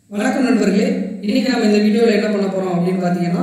வணக்கம் நண்பர்களே இன்னைக்கு நம்ம இந்த வீடியோவில் என்ன பண்ண போகிறோம் அப்படின்னு பார்த்தீங்கன்னா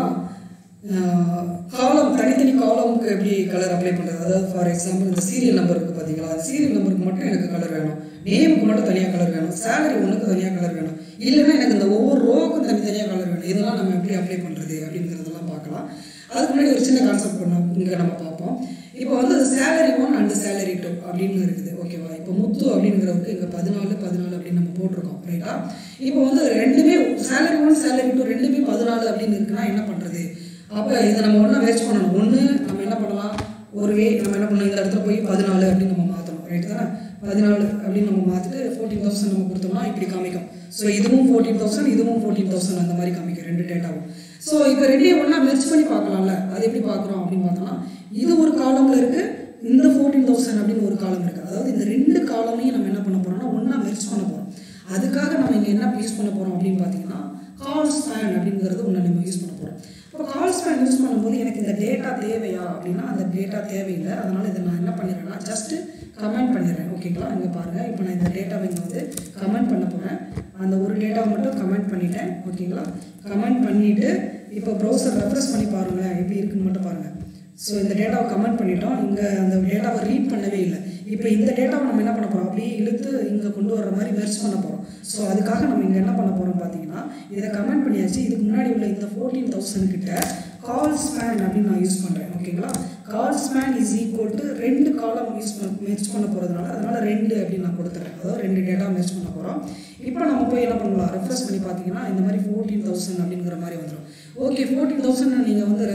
காலம் தனித்தனி காலமுக்கு எப்படி கலர் அப்ளை பண்ணுறது அதாவது ஃபார் எக்ஸாம்பிள் இந்த சீரியல் நம்பர் இருக்குது பார்த்தீங்களா அந்த சீரியல் நம்பருக்கு மட்டும் எனக்கு கலர் வேணும் நேமுக்கு மட்டும் தனியாக கலர் வேணும் சேலரி ஒன்றுக்கு தனியாக கலர் வேணும் இல்லைன்னா எனக்கு இந்த ஒவ்வொரு ரோவுக்கும் தனித்தனியாக கலர் வேணும் இதெல்லாம் நம்ம எப்படி அப்ளை பண்ணுறது அப்படிங்கிறதெல்லாம் பார்க்கலாம் அதுக்கு முன்னாடி ஒரு சின்ன கான்செப்ட் பண்ணோம் இங்கே நம்ம பார்ப்போம் இப்போ வந்து salary one and salary two அப்படின்னு இருக்குது ஓகேவா இப்போ முத்து அப்படிங்கிறவருக்கு இங்கே பதினாலு பதினாலு அப்படின்னு நம்ம போட்டிருக்கோம் ரைட்டா இப்போ வந்து ரெண்டுமே சேலரி ஒன் சேலரி டூ ரெண்டுமே பதினாலு அப்படின்னு இருக்குன்னா என்ன பண்ணுறது அப்போ இதை நம்ம ஒன்றா வேஸ்ட் பண்ணணும் ஒன்று நம்ம என்ன பண்ணலாம் ஒரு வே நம்ம என்ன பண்ணலாம் இந்த இடத்துல போய் பதினாலு அப்படின்னு நம்ம மாற்றணும் ரைட்டு தானே பதினாலு அப்படின்னு நம்ம மாற்றிட்டு ஃபோர்டீன் தௌசண்ட் நம்ம கொடுத்தோம்னா இப்படி காமிக்கும் ஸோ இதுவும் ஃபோர்டீன் தௌசண்ட் இதுவும் ஃபோர்டீன் தௌசண்ட் அந்த மாதிரி காமிக்கும் ரெண்டு டேட்டாவும் ஸோ இப்போ ரெண்டையும் ஒன்றா மெர்ச் பண்ணி பார்க்கலாம்ல அது எப்படி பார்க்குறோம் அப்படின்னு பார்த்தோம்னா இது ஒரு காலமில் இருக்குது இந்த ஃபோர்டீன் தௌசண்ட் அப்படின்னு ஒரு காலம் இருக்குது அதாவது இந்த ரெண்டு காலமையும் நம்ம என்ன பண்ண போகிறோம்னா ஒன்றா மெர்ச் பண்ண போகிறோம் அதுக்காக நம்ம இங்கே என்ன யூஸ் பண்ண போகிறோம் அப்படின்னு பார்த்தீங்கன்னா கால் ஸ்பேன் அப்படிங்கிறது ஒன்று நம்ம யூஸ் பண்ண போகிறோம் இப்போ கால் ஸ்பேன் யூஸ் பண்ணும்போது எனக்கு இந்த டேட்டா தேவையா அப்படின்னா அந்த டேட்டா தேவையில்லை அதனால் இதை நான் என்ன பண்ணிடுறேன்னா ஜஸ்ட்டு கமெண்ட் பண்ணிடுறேன் ஓகேங்களா இங்கே பாருங்கள் இப்போ நான் இந்த டேட்டாவை இங்கே வந்து கமெண்ட் பண்ண போகிறேன் அந்த ஒரு டேட்டாவை மட்டும் கமெண்ட் பண்ணிட்டேன் ஓகேங்களா கமெண்ட் பண்ணிவிட்டு இப்போ ப்ரௌசர் ரெஃப்ரெஷ் பண்ணி பாருங்களேன் எப்படி இருக்குன்னு மட்டும் பாருங்கள் ஸோ இந்த டேட்டாவை கமெண்ட் பண்ணிட்டோம் இங்கே அந்த டேட்டாவை ரீட் பண்ணவே இல்லை இப்போ இந்த டேட்டாவை நம்ம என்ன பண்ண போகிறோம் அப்படியே இழுத்து இங்கே கொண்டு வர மாதிரி மெர்ச் பண்ண போகிறோம் ஸோ அதுக்காக நம்ம இங்கே என்ன பண்ண போகிறோம் பார்த்தீங்கன்னா இதை கமெண்ட் பண்ணியாச்சு இதுக்கு முன்னாடி உள்ள இந்த ஃபோர்டீன் தௌசண்ட் கிட்ட கால் ஸ்பேன் அப்படின்னு நான் யூஸ் பண்ணுறேன் ஓகேங்களா col span is equal to ரெண்டு காலம் யூஸ் பண்ண மெர்ச் பண்ண போகிறதுனால அதனால் ரெண்டு அப்படின்னு நான் கொடுத்துறேன் அதாவது ரெண்டு டேட்டா மெர்ச் பண்ண போகிறோம் இப்போ நம்ம போய் என்ன பண்ணலாம் ரெஃப்ரெஷ் பண்ணி பார்த்தீங்கன்னா இந்த மாதிரி ஃபோர்டீன் தௌசண்ட் அப்படிங்கிற மாதிரி வந்துடும் ஓகே ஃபோர்டீன் தௌசண்ட் நீங்கள் வந்து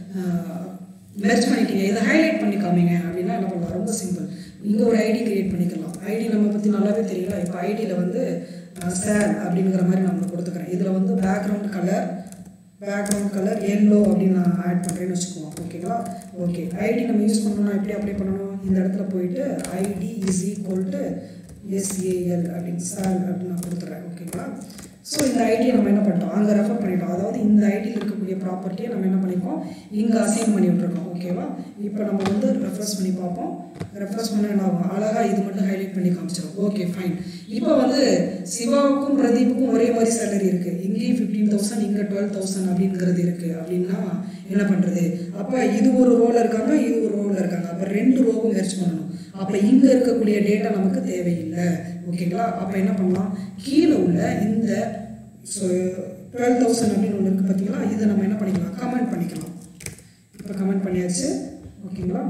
மெர்ச் பண்ணிட்டீங்க இதை ஹைலைட் பண்ணி காமிங்க அப்படின்னா என்ன பண்ணலாம் ரொம்ப சிம்பிள் இங்கே ஒரு ஐடி கிரியேட் பண்ணிக்கலாம் ஐடி நம்ம பற்றி நல்லாவே தெரியல இப்போ ஐடியில் வந்து சேல் அப்படிங்கிற மாதிரி நம்ம கொடுத்துக்கிறேன் இதில் வந்து background colour background colour yellow அப்படின்னு நான் ஆட் பண்ணுறேன்னு வச்சுக்குவோம் ஓகேங்களா ஓகே ஐடி நம்ம யூஸ் பண்ணணும்னா எப்படி அப்ளை பண்ணணும் இந்த இடத்துல போயிட்டு ID is equal to SAL அப்படின்னு சால் அப்படின்னு நான் கொடுத்துட்றேன் ஓகேங்களா ஸோ இந்த ஐடியை நம்ம என்ன பண்ணிட்டோம் அங்கே ரெஃபர் பண்ணிட்டோம் அதாவது இந்த ஐடியில் இருக்கக்கூடிய ப்ராப்பர்ட்டியை நம்ம என்ன பண்ணியிருக்கோம் இங்கே அசைன் பண்ணி விட்ருக்கோம் ஓகேவா இப்போ நம்ம வந்து ரெஃப்ரெஷ் பண்ணி பார்ப்போம் ரெஃப்ரெஷ் பண்ண என்ன ஆகும் அழகாக இது மட்டும் ஹைலைட் பண்ணி காமிச்சிடும் ஓகே ஃபைன் இப்போ வந்து சிவாவுக்கும் பிரதீப்புக்கும் ஒரே மாதிரி சேலரி இருக்குது இங்கேயும் ஃபிஃப்டீன் தௌசண்ட் இங்கே டுவெல் தௌசண்ட் அப்படிங்கிறது இருக்குது அப்படின்னா என்ன பண்ணுறது அப்போ இது ஒரு ரோவில் இருக்காங்க இது ஒரு ரோவில் இருக்காங்க அப்போ ரெண்டு ரோவும் மெர்ச் பண்ணணும் அப்போ இங்கே இருக்கக்கூடிய டேட்டா நமக்கு தேவையில்லை ஓகேங்களா அப்போ என்ன பண்ணலாம் கீழே உள்ள இந்த ஸோ டுவெல் தௌசண்ட் அப்படின்னு ஒன்று இருக்குது பார்த்தீங்களா இதை நம்ம என்ன பண்ணிக்கலாம் கமெண்ட் பண்ணிக்கலாம் இப்போ கமெண்ட் பண்ணியாச்சு ஓகேங்களா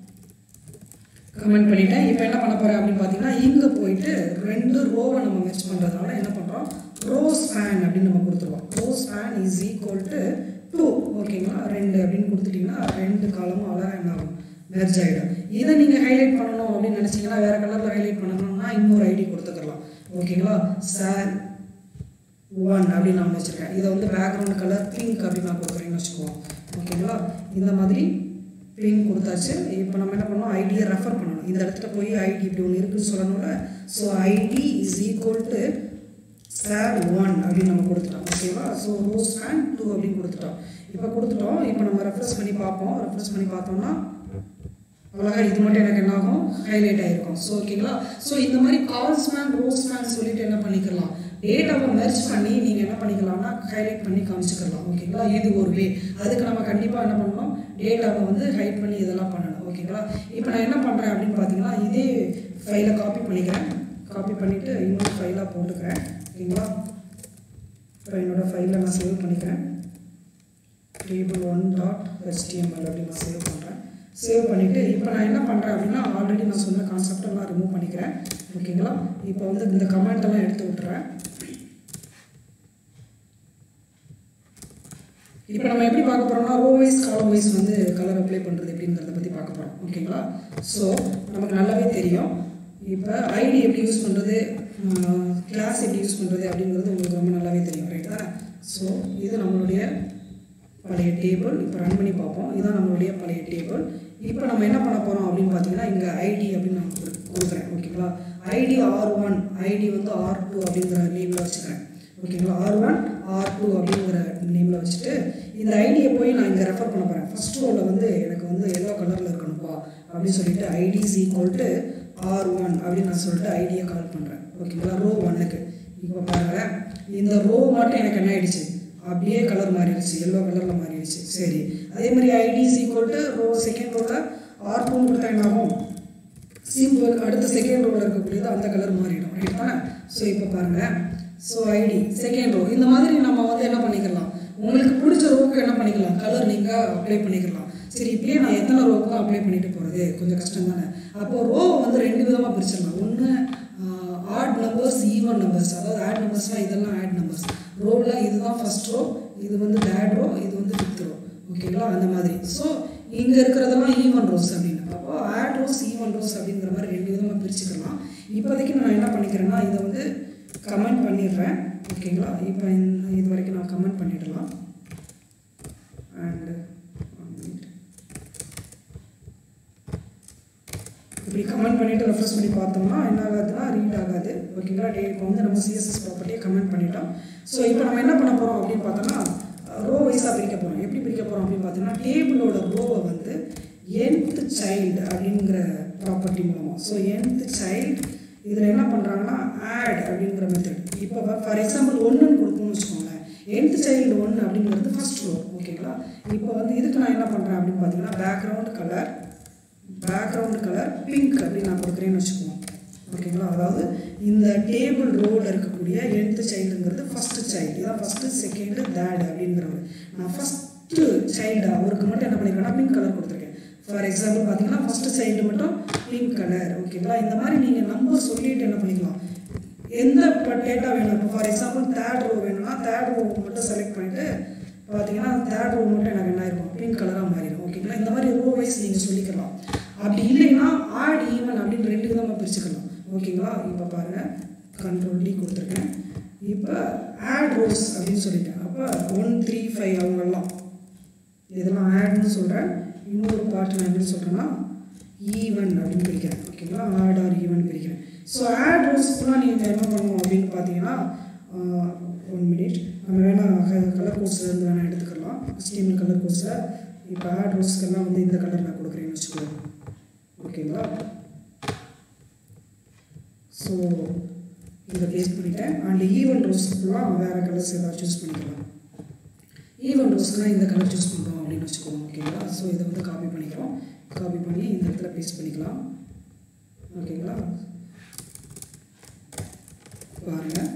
கமெண்ட் பண்ணிட்டேன் இப்போ என்ன பண்ண போகிறேன் அப்படின்னு பார்த்தீங்கன்னா இங்கே போயிட்டு ரெண்டு ரோவை நம்ம மெர்ச் பண்ணுறதுனால என்ன பண்ணுறோம் ரோ ஸ்பேன் அப்படின்னு நம்ம கொடுத்துருவோம் row span is equal to two ஓகேங்களா ரெண்டு அப்படின்னு கொடுத்துட்டிங்கன்னா ரெண்டு காலமும் அழகாக என்ன ஆகும் மெர்ஜ் ஆகிடும் இதை நீங்கள் ஹைலைட் பண்ணணும் அப்படின்னு நினச்சிங்கன்னா வேறு கலரில் ஹைலைட் பண்ணணும்னா இன்னொரு ஐடி கொடுத்துக்கலாம் ஓகேங்களா சார் ஒன் அப்படின்னு நான் வச்சுருக்கேன் இதை வந்து பேக்ரவுண்ட் கலர் பிங்க் அப்படின்னு நான் கொடுக்குறேன்னு வச்சுக்குவோம் ஓகேங்களா இந்த மாதிரி பிங்க் கொடுத்தாச்சு இப்போ நம்ம என்ன பண்ணோம் ஐடியை ரெஃபர் பண்ணணும் இந்த இடத்துல போய் ஐடி இப்படி ஒன்று இருக்குன்னு சொல்லணும்ல so ID is equal to sal one அப்படின்னு நம்ம கொடுத்துட்டோம் ஓகேவா ஸோ ரோஸ் ஃபேன் டூ அப்படின்னு கொடுத்துட்டோம் இப்போ கொடுத்துட்டோம் இப்போ நம்ம ரெஃப்ரெஷ் பண்ணி பார்ப்போம் ரெஃப்ரெஷ் பண்ணி பார்த்தோம்னா அழகாக இது மட்டும் எனக்கு என்ன ஆகும் ஹைலைட் ஆகிருக்கும் ஸோ ஓகேங்களா ஸோ இந்த மாதிரி கால்ஸ் மேன் ரோஸ் மேன் சொல்லிட்டு என்ன பண்ணிக்கலாம் டேட்டாவை மெர்ச் பண்ணி நீங்கள் என்ன பண்ணிக்கலாம்னா ஹைலைட் பண்ணி காமிச்சிக்கலாம் ஓகேங்களா இது ஒரு வே அதுக்கு நம்ம கண்டிப்பாக என்ன பண்ணணும் டேட்டாவை வந்து ஹைட் பண்ணி இதெல்லாம் பண்ணணும் ஓகேங்களா இப்போ நான் என்ன பண்ணுறேன் அப்படின்னு பார்த்தீங்கன்னா இதே ஃபைலை காப்பி பண்ணிக்கிறேன் காப்பி பண்ணிவிட்டு இன்னொரு ஃபைலாக போட்டுக்கிறேன் ஓகேங்களா இப்போ என்னோடய ஃபைலை நான் சேவ் பண்ணிக்கிறேன் டேபிள் ஒன் டாட் ஹெச்டிஎம்எல் அப்படின்னு நான் சேவ் பண்ணுறேன் சேவ் பண்ணிவிட்டு இப்போ நான் என்ன பண்ணுறேன் அப்படின்னா ஆல்ரெடி நான் சொன்ன கான்செப்டை நான் ரிமூவ் பண்ணிக்கிறேன் ஓகேங்களா இப்போ வந்து இந்த கமெண்ட் எல்லாம் எடுத்து விட்டுறேன் இப்போ நம்ம எப்படி பார்க்க போகிறோம்னா ரோ வைஸ் காலம் வைஸ் வந்து கலர் அப்ளை பண்ணுறது எப்படிங்கிறத பற்றி பார்க்க போகிறோம் ஓகேங்களா ஸோ நமக்கு நல்லாவே தெரியும் இப்போ ஐடி எப்படி யூஸ் பண்ணுறது கிளாஸ் எப்படி யூஸ் பண்ணுறது அப்படிங்கிறது உங்களுக்கு ரொம்ப நல்லாவே தெரியும் ரைட்டா ஸோ இது நம்மளுடைய பழைய டேபிள் இப்போ ரன் பண்ணி பார்ப்போம் இதுதான் நம்மளுடைய பழைய டேபிள் இப்போ நம்ம என்ன பண்ண போகிறோம் அப்படின்னு பார்த்தீங்கன்னா இங்கே ஐடி அப்படின்னு நான் கொடு கொடுக்குறேன் ஓகேங்களா ஐடி ஆர் ஒன் ஐடி வந்து ஆர் டூ அப்படிங்கிற நேமில் வச்சுக்கிறேன் ஓகேங்களா ஆர் ஒன் ஆர் டூ அப்படிங்கிற நேமில் வச்சுட்டு இந்த ஐடியை போய் நான் இங்கே ரெஃபர் பண்ண போகிறேன் ஃபஸ்ட் ரோவில் வந்து எனக்கு வந்து எல்லோ கலரில் இருக்கணும்ப்பா அப்படின்னு சொல்லிட்டு ID is equal to R one அப்படின்னு நான் சொல்லிட்டு ஐடியை கால் பண்ணுறேன் ஓகேங்களா ரோ ஒன்னுக்கு இப்போ பாருங்கள் இந்த ரோ மட்டும் எனக்கு என்ன ஆயிடுச்சு அப்படியே கலர் மாறிடுச்சு எல்லோ கலரில் மாறிடுச்சு சரி அதே மாதிரி ID is equal to row second ரோவில் ஆர் டூன்னு கொடுத்தா என்ன ஆகும் சிம்பிள் அடுத்த செகண்ட் ரோவில் இருக்கக்கூடியது அந்த கலர் மாறிடும் ரைட் தானே ஸோ இப்போ பாருங்கள் ஸோ ஐடி செகண்ட் ரோ இந்த மாதிரி நம்ம வந்து என்ன பண்ணிக்கலாம் உங்களுக்கு பிடிச்ச ரோவுக்கு என்ன பண்ணிக்கலாம் கலர் நீங்கள் அப்ளை பண்ணிக்கலாம் சரி இப்படியே நான் எத்தனை ரோவுக்கு தான் அப்ளை பண்ணிட்டு போகிறது கொஞ்சம் கஷ்டம் தானே அப்போது ரோவை வந்து ரெண்டு விதமாக பிரிச்சிடலாம் ஒன்று ஆட் நம்பர்ஸ் ஈவன் நம்பர்ஸ் அதாவது ஆட் நம்பர்ஸ்னால் இதெல்லாம் ஆட் நம்பர்ஸ் ரோவில் இதுதான் ஃபர்ஸ்ட் ரோ இது வந்து தேர்ட் ரோ இது வந்து ஃபிஃப்த் ரோ ஓகேங்களா அந்த மாதிரி ஸோ இங்கே இருக்கிறதெல்லாம் ஈவன் ரோஸ் அப்படின்னு அப்போ ஆட் ரோஸ் ஈவன் ரோஸ் அப்படிங்கிற மாதிரி ரெண்டு விதமாக பிரிச்சுக்கலாம் இப்போதைக்கு நான் என்ன பண்ணிக்கிறேன்னா இதை வந்து கமெண்ட் பண்ணிடுறேன் ஓகேங்களா இப்போ இந்த- இது வரைக்கும் நான் கமெண்ட் பண்ணிடலாம் அண்டு இப்படி கமெண்ட் பண்ணிவிட்டு ரெஃப்ரெஷ் பண்ணி பார்த்தோம்னா என்ன ஆகாதுன்னா ரீட் ஆகாது ஓகேங்களா டே இப்போ வந்து நம்ம சிஎஸ்எஸ் ப்ராப்பர்ட்டியை கமெண்ட் பண்ணிட்டோம் ஸோ இப்போ நம்ம என்ன பண்ண போகிறோம் அப்படின்னு பார்த்தோம்னா ரோ வைஸாக பிரிக்க போகிறோம் எப்படி பிரிக்க போகிறோம் அப்படின்னு பார்த்தீங்கன்னா டேபிளோட ரோவை வந்து nth சைல்டு அப்படிங்கிற ப்ராப்பர்ட்டி மூலமாக ஸோ nth சைல்டு இதில் என்ன பண்ணுறாங்கன்னா ஆட் அப்படிங்கிற மெத்தட் இப்போ ஃபார் எக்ஸாம்பிள் ஒன்றுன்னு கொடுக்கணும்னு வச்சுக்கோங்களேன் nth சைல்டு ஒன்று அப்படிங்கிறது ஃபர்ஸ்ட் ரோ ஓகேங்களா இப்போ வந்து இதுக்கு நான் என்ன பண்ணுறேன் அப்படின்னு பார்த்தீங்கன்னா background colour background colour pink அப்படின்னு நான் கொடுக்குறேன்னு வச்சுக்குவோம் ஓகேங்களா அதாவது இந்த டேபிள் ரோவில் இருக்கக்கூடிய எந்த சைல்டுங்கிறது ஃபஸ்ட்டு சைல்டு இதான் ஃபஸ்ட்டு செகண்டு தேர்டு அப்படிங்கிறவர் நான் ஃபஸ்ட்டு சைல்டு அவருக்கு மட்டும் என்ன பண்ணிருக்கேன்னா பிங்க் கலர் கொடுத்துருக்கேன் ஃபார் எக்ஸாம்பிள் பார்த்தீங்கன்னா ஃபஸ்ட்டு சைல்டு மட்டும் பிங்க் கலர் ஓகேங்களா இந்த மாதிரி நீங்கள் நம்பர் சொல்லிட்டு என்ன பண்ணிக்கலாம் எந்த டேட்டா வேணும் இப்போ ஃபார் எக்ஸாம்பிள் தேர்ட் ரோ வேணும்னா தேர்ட் ரோ மட்டும் செலக்ட் பண்ணிவிட்டு பார்த்தீங்கன்னா தேர்ட் ரோ மட்டும் எனக்கு என்ன இருக்கும் பிங்க் கலராக மாறிடும் ஓகேங்களா இந்த மாதிரி ரோ வைஸ் நீங்கள் சொல்லிக்கலாம் அப்படி இல்லைன்னா ஆட் ஈவன் அப்படின்னு ரெண்டு விதமாக பிரிச்சுக்கலாம் ஓகேங்களா இப்போ பாருங்கள் கண்ட்ரோல் டி கொடுத்துருக்கேன் இப்போ ஆட் ரோஸ் அப்படின்னு சொல்லிட்டேன் அப்போ ஒன் த்ரீ ஃபைவ் அவங்கெல்லாம் இதெல்லாம் ஆட்னு சொல்கிறேன் இன்னொரு பார்ட் நான் எப்படி சொல்கிறேன்னா ஈவன் அப்படின்னு பிரிக்கிறேன் ஓகேங்களா ஆட் ஆர் ஈவன் பிரிக்கிறேன் ஸோ ஆட் ரோஸ்க்குலாம் நீங்கள் என்ன பண்ணணும் அப்படின்னு பார்த்தீங்கன்னா ஒன் மினிட் நம்ம வேணால் கலர் கோர்ஸ்லேருந்து வேணால் எடுத்துக்கலாம் ஸ்டீமல் கலர் கோர்ஸில் இப்போ ஆட் ரோஸ்க்கெல்லாம் வந்து இந்த கலர் நான் கொடுக்குறேன்னு வச்சுக்கோங்க ஓகேங்களா ஸோ இதை பேஸ்ட் பண்ணிட்டேன் அண்ட் ஈவன் ரோஸ்க்குலாம் வேறு கலர்ஸ் ஏதாவது சூஸ் பண்ணிக்கலாம் ஈவன் ரோஸ்க்குலாம் இந்த கலர் சூஸ் பண்ணுறோம் அப்படின்னு வச்சுக்கோங்க ஓகேங்களா ஸோ இதை வந்து காப்பி பண்ணிக்கிறோம் காப்பி பண்ணி இந்த இடத்துல பேஸ்ட் பண்ணிக்கலாம் ஓகேங்களா பாருங்கள்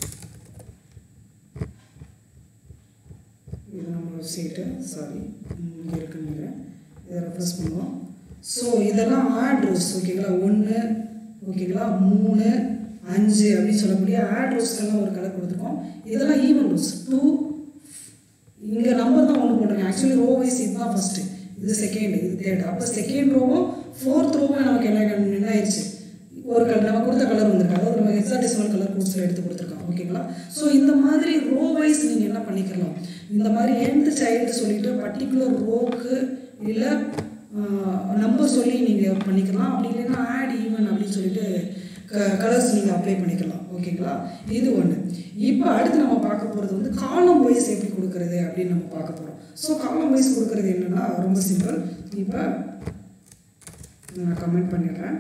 இது நம்ம சீட்டு சாரி இங்கே இருக்குன்னு நினைக்கிறேன் இதை ரெஃப்ரெஸ் பண்ணுவோம் ஸோ இதெல்லாம் ஆட் ரோஸ் ஓகேங்களா ஒன்று ஓகேங்களா மூணு அஞ்சு அப்படின்னு சொல்லக்கூடிய ஆட் ரோஸ்க்கெல்லாம் ஒரு கலர் கொடுத்துருக்கோம் இதெல்லாம் ஈவன் ரோஸ் டூ இங்கே நம்பர் தான் ஒன்று போட்டிருக்கேன் ஆக்சுவலி ரோ வைஸ் இதுதான் ஃபஸ்ட்டு இது செகண்ட் இது தேர்ட் அப்போ செகண்ட் ரோவும் ஃபோர்த் ரோவும் நமக்கு என்ன என்ன ஆயிடுச்சு ஒரு கலர் நம்ம கொடுத்த கலர் வந்திருக்கு அதாவது நம்ம ஹெக்ஸாடெசிமல் கலர் கோர்ஸில் எடுத்து கொடுத்துருக்கோம் ஓகேங்களா ஸோ இந்த மாதிரி ரோ வைஸ் நீங்கள் என்ன பண்ணிக்கலாம் இந்த மாதிரி எந்த சைல்டு சொல்லிட்டு பர்டிகுலர் ரோக்கு இல்லை நம்பர் சொல்லி நீங்கள் பண்ணிக்கலாம் அப்படி இல்லைன்னா ஆட் ஈவன் அப்படின்னு சொல்லிட்டு க கலர்ஸ் நீங்கள் அப்ளை பண்ணிக்கலாம் ஓகேங்களா இது ஒன்று இப்போ அடுத்து நம்ம பார்க்க போகிறது வந்து காலம் வைஸ் எப்படி கொடுக்குறது அப்படின்னு நம்ம பார்க்க போகிறோம் ஸோ காலம் வைஸ் கொடுக்குறது என்னென்னா ரொம்ப சிம்பிள் இப்போ நான் கமெண்ட் பண்ணிடுறேன்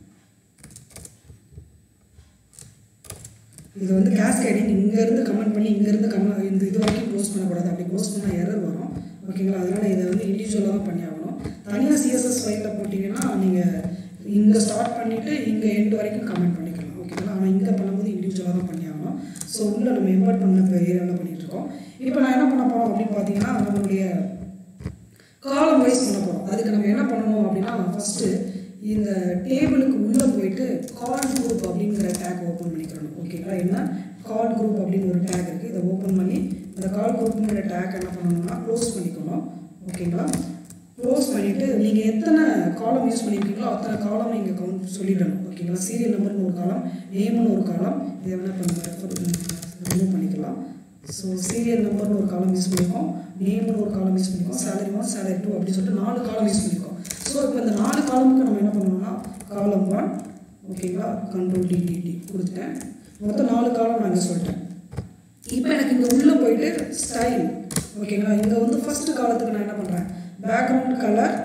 இது வந்து கேஸ்கேடிங் இங்கேருந்து கமெண்ட் பண்ணி இங்கேருந்து கம்ம இந்த இது வரைக்கும் க்ளோஸ் பண்ணக்கூடாது அப்படி க்ளோஸ் பண்ணால் எரர் வரும் ஓகேங்களா அதனால் இதை வந்து இண்டிவிஜுவலாக தான் பண்ணி ஆகணும் தனியாக சிஎஸ்எஸ் ஃபைலில் போட்டிங்கன்னா நீங்கள் இங்கே ஸ்டார்ட் பண்ணிவிட்டு இங்கே எண்டு வரைக்கும் கமெண்ட் பண்ணிக்கலாம் ஓகேங்களா ஆனால் இங்கே பண்ணும்போது இண்டிவிஜுவலாக தான் பண்ணி ஆகணும் ஸோ உள்ளே நம்ம எம்பர்ட் பண்ண ஏரியாவில் பண்ணிகிட்டு இருக்கோம் இப்போ நான் என்ன பண்ண போகிறோம் அப்படின்னு பார்த்தீங்கன்னா நம்மளுடைய காலம் வைஸ் பண்ண போகிறோம் அதுக்கு நம்ம என்ன பண்ணணும் அப்படின்னா ஃபஸ்ட்டு இந்த டேபிளுக்கு உள்ளே போயிட்டு கால் குரூப் அப்படிங்கிற டேக் ஓப்பன் பண்ணிக்கிறணும் ஓகேங்களா என்ன கால் குரூப் அப்படின்னு ஒரு டேக் இருக்குது இதை ஓப்பன் பண்ணி இந்த கால் குரூப்புங்கிற டேக் என்ன பண்ணணும்னா க்ளோஸ் பண்ணிக்கணும் ஓகேங்களா க்ளோஸ் பண்ணிவிட்டு நீங்கள் எத்தனை காலம் யூஸ் பண்ணியிருக்கீங்களோ அத்தனை காலம் நீங்கள் கவுண்ட் சொல்லிடணும் ஓகேங்களா சீரியல் நம்பர்னு ஒரு காலம் நேம்னு ஒரு காலம் இதை வேணால் பண்ண ரிமூவ் பண்ணிக்கலாம் ஸோ சீரியல் நம்பர்னு ஒரு காலம் யூஸ் பண்ணியிருக்கோம் நேம்னு ஒரு காலம் யூஸ் பண்ணியிருக்கோம் சேலரி ஒன் சேலரி டூ அப்படின்னு சொல்லிட்டு நாலு காலம் யூஸ் பண்ணியிருக்கோம் ஸோ இப்போ இந்த நாலு காலமுக்கு நம்ம என்ன பண்ணணும்னா காலம் ஒன் ஓகேங்களா கண்ட்ரோல் டிடிடி கொடுத்துட்டேன் மொத்தம் நாலு காலம் நான் இங்கே சொல்லிட்டேன் இப்போ எனக்கு இங்கே உள்ளே போயிட்டு ஸ்டைல் ஓகேங்களா இங்கே வந்து ஃபஸ்ட்டு காலத்துக்கு நான் என்ன பண்ணுறேன் background colour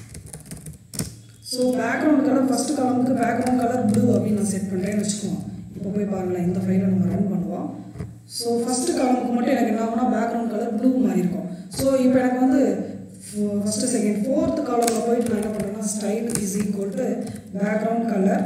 so background colour first காலமுக்கு பேக்ரவுண்ட் கலர் ப்ளூ அப்படின்னு நான் செட் பண்ணுறேன்னு வச்சுக்குவோம் இப்போ போய் பாருங்களேன் இந்த ஃபைலை நம்ம ரன் பண்ணுவோம் ஸோ ஃபஸ்ட்டு காலமுக்கு மட்டும் எனக்கு என்ன ஆகும்னா பேக்ரவுண்ட் கலர் ப்ளூ மாதிரி இருக்கும் ஸோ இப்போ எனக்கு வந்து ஃபஸ்ட்டு செகண்ட் ஃபோர்த் காலமில் போயிட்டு நான் என்ன பண்ணுறேன்னா style is equal to background colour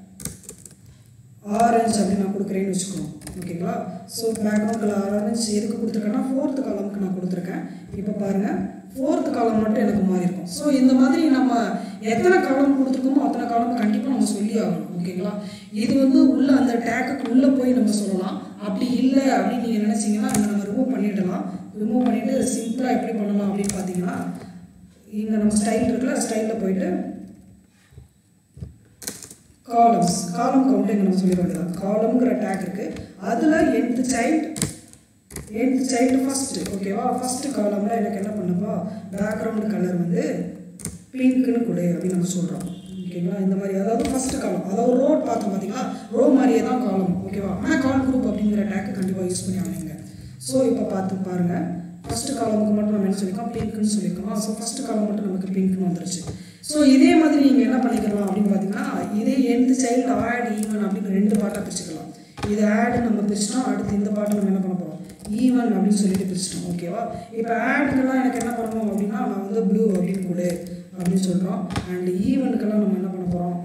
orange அப்படின்னு நான் கொடுக்குறேன்னு வச்சுக்கோங்க ஓகேங்களா ஸோ பேக்ரவுண்ட் கலர் ஆரஞ்சு எதுக்கு கொடுத்துருக்கேன்னா ஃபோர்த்து காலமுக்கு நான் கொடுத்துருக்கேன் இப்போ பாருங்கள் ஃபோர்த்து காலம் மட்டும் எனக்கு மாறி இருக்கும் ஸோ இந்த மாதிரி நம்ம எத்தனை காலம் கொடுத்துருக்கோமோ அத்தனை காலம் கண்டிப்பாக நம்ம சொல்லி ஆகணும் ஓகேங்களா இது வந்து உள்ள அந்த டேக்குக்கு உள்ளே போய் நம்ம சொல்லலாம் அப்படி இல்லை அப்படின்னு நீங்கள் நினச்சிங்கன்னா இதை நம்ம ரிமூவ் பண்ணிடலாம் ரிமூவ் பண்ணிவிட்டு சிம்பிளாக எப்படி பண்ணலாம் அப்படின்னு பார்த்தீங்கன்னா இங்கே நம்ம ஸ்டைல் இருக்குல்ல ஸ்டைலில் போயிட்டு காலம்ஸ் காலம் கவுண்ட் இங்கே நம்ம சொல்லிட வேண்டியதான் காலம்ங்கிற டேக் இருக்குது அதில் nth child nth child first ஓகேவா ஃபஸ்ட்டு காலமில் எனக்கு என்ன பண்ணுப்பா பேக்ரவுண்ட் கலர் வந்து பிங்க்குன்னு கொடு அப்படின்னு நம்ம சொல்கிறோம் ஓகேங்களா இந்த மாதிரி அதாவது ஃபஸ்ட்டு காலம் அதாவது ரோட் பார்த்தோம் பார்த்தீங்களா ரோ மாதிரியே தான் காலம் ஓகேவா ஆனால் கால் குரூப் அப்படிங்கிற டேக்கு கண்டிப்பாக யூஸ் பண்ணி ஆனீங்க ஸோ இப்போ பார்த்து பாருங்கள் ஃபஸ்ட்டு காலமுக்கு மட்டும் நம்ம என்ன சொல்லியிருக்கோம் பிங்க்னு சொல்லியிருக்கோம் ஸோ ஃபஸ்ட்டு காலம் மட்டும் நமக்கு பிங்க்னு வந்துருச்சு ஸோ இதே மாதிரி நீங்கள் என்ன பண்ணிக்கலாம் அப்படின்னு பார்த்தீங்கன்னா இதே எந்த சைல்டு ஆட் ஈவன் அப்படின்னு ரெண்டு பாட்டாக பிரிச்சுக்கலாம் இது ஆட் நம்ம பிரிச்சிட்டோம் அடுத்து இந்த பாட்டை நம்ம என்ன பண்ண போகிறோம் ஈவன் அப்படின்னு சொல்லிட்டு பிரிச்சிட்டோம் ஓகேவா இப்போ ஆடுக்கெல்லாம் எனக்கு என்ன பண்ணணும் அப்படின்னா நான் வந்து ப்ளூ அப்படின்னு கொடு அப்படின்னு சொல்கிறோம் அண்ட் ஈவனுக்கெல்லாம் நம்ம என்ன பண்ண போகிறோம்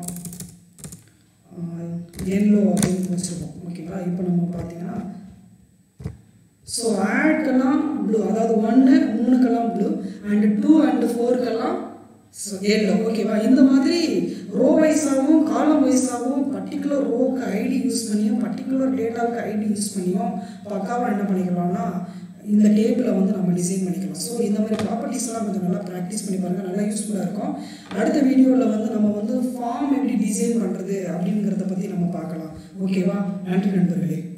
எல்லோ அப்படின்னு வச்சுருக்கோம் ஓகேங்களா இப்போ நம்ம பார்த்தீங்கன்னா ஸோ ஆட்கெல்லாம் ப்ளூ அதாவது ஒன்று மூணுக்கெல்லாம் ப்ளூ அண்டு டூ அண்டு ஃபோருக்கெல்லாம் எல்லோ ஓகேவா இந்த மாதிரி ரோ வைஸாகவும் காலம் வைஸாகவும் பர்டிகுலர் ரோவுக்கு ஐடி யூஸ் பண்ணியும் பர்டிகுலர் டேட்டாவுக்கு ஐடி யூஸ் பண்ணியும் பக்காவாக என்ன பண்ணிக்கலாம்னா இந்த டேபிளை வந்து நம்ம டிசைன் பண்ணிக்கலாம் ஸோ இந்த மாதிரி ப்ராப்பர்ட்டிஸ் எல்லாம் கொஞ்சம் நல்லா ப்ராக்டிஸ் பண்ணி பாருங்கள் நல்லா யூஸ்ஃபுல்லாக இருக்கும் அடுத்த வீடியோவில் வந்து நம்ம வந்து ஃபார்ம் எப்படி டிசைன் பண்ணுறது அப்படிங்கிறத பற்றி நம்ம பார்க்கலாம் ஓகேவா நன்றி நண்பர்களே